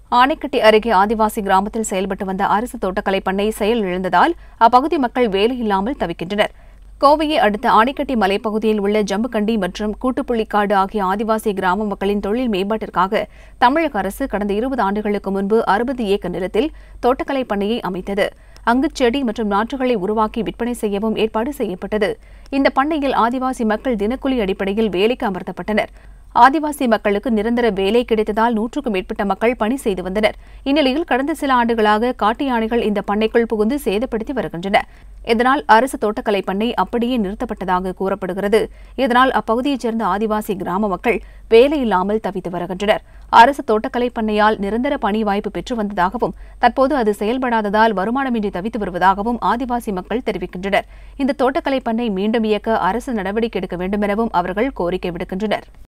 ஆனைக்கட்டி அருகே ஆதிவாசி கிராமத்தில் செயல்பட்டு வந்த அரசு தோட்டக்கலை பண்ணை செயல் இழந்ததால் அப்பகுதி மக்கள் வேலையில்லாமல் தவிக்கின்றனர் கோவையை அடுத்த ஆனைக்கட்டி மலைப்பகுதியில் உள்ள ஜம்புகண்டி மற்றும் கூட்டுப்புள்ளிக்காடு ஆகிய ஆதிவாசி கிராம மக்களின் தொழில் மேம்பாட்டிற்காக தமிழக அரசு கடந்த இருபது ஆண்டுகளுக்கு முன்பு அறுபது ஏக்கர் நிலத்தில் தோட்டக்கலை பண்ணையை அமைத்தது அங்கு செடி மற்றும் நாற்றுகளை உருவாக்கி விற்பனை செய்யவும் ஏற்பாடு செய்யப்பட்டது இந்த பண்ணையில் ஆதிவாசி மக்கள் தினக்கூலி அடிப்படையில் வேலைக்கு அமர்த்தப்பட்டனர் ஆதிவாசி மக்களுக்கு நிரந்தர வேலை கிடைத்ததால் நூற்றுக்கும் மேற்பட்ட மக்கள் பணி செய்து வந்தனர் இந்நிலையில் கடந்த சில ஆண்டுகளாக காட்டு யானைகள் இந்த பண்ணைக்குள் புகுந்து சேதப்படுத்தி வருகின்றன இதனால் அரசு தோட்டக்கலை பண்ணை அப்படியே நிறுத்தப்பட்டதாக கூறப்படுகிறது இதனால் அப்பகுதியைச் சேர்ந்த ஆதிவாசி கிராம மக்கள் வேலையில்லாமல் தவித்து வருகின்றனர் அரசு தோட்டக்கலை பண்ணையால் நிரந்தர பணி வாய்ப்பு பெற்று வந்ததாகவும் தற்போது அது செயல்படாததால் வருமானமின்றி தவித்து வருவதாகவும் ஆதிவாசி மக்கள் தெரிவிக்கின்றனர் இந்த தோட்டக்கலை பண்ணை மீண்டும் இயக்க அரசு நடவடிக்கை எடுக்க வேண்டும் எனவும் அவர்கள் கோரிக்கை விடுக்கின்றனர்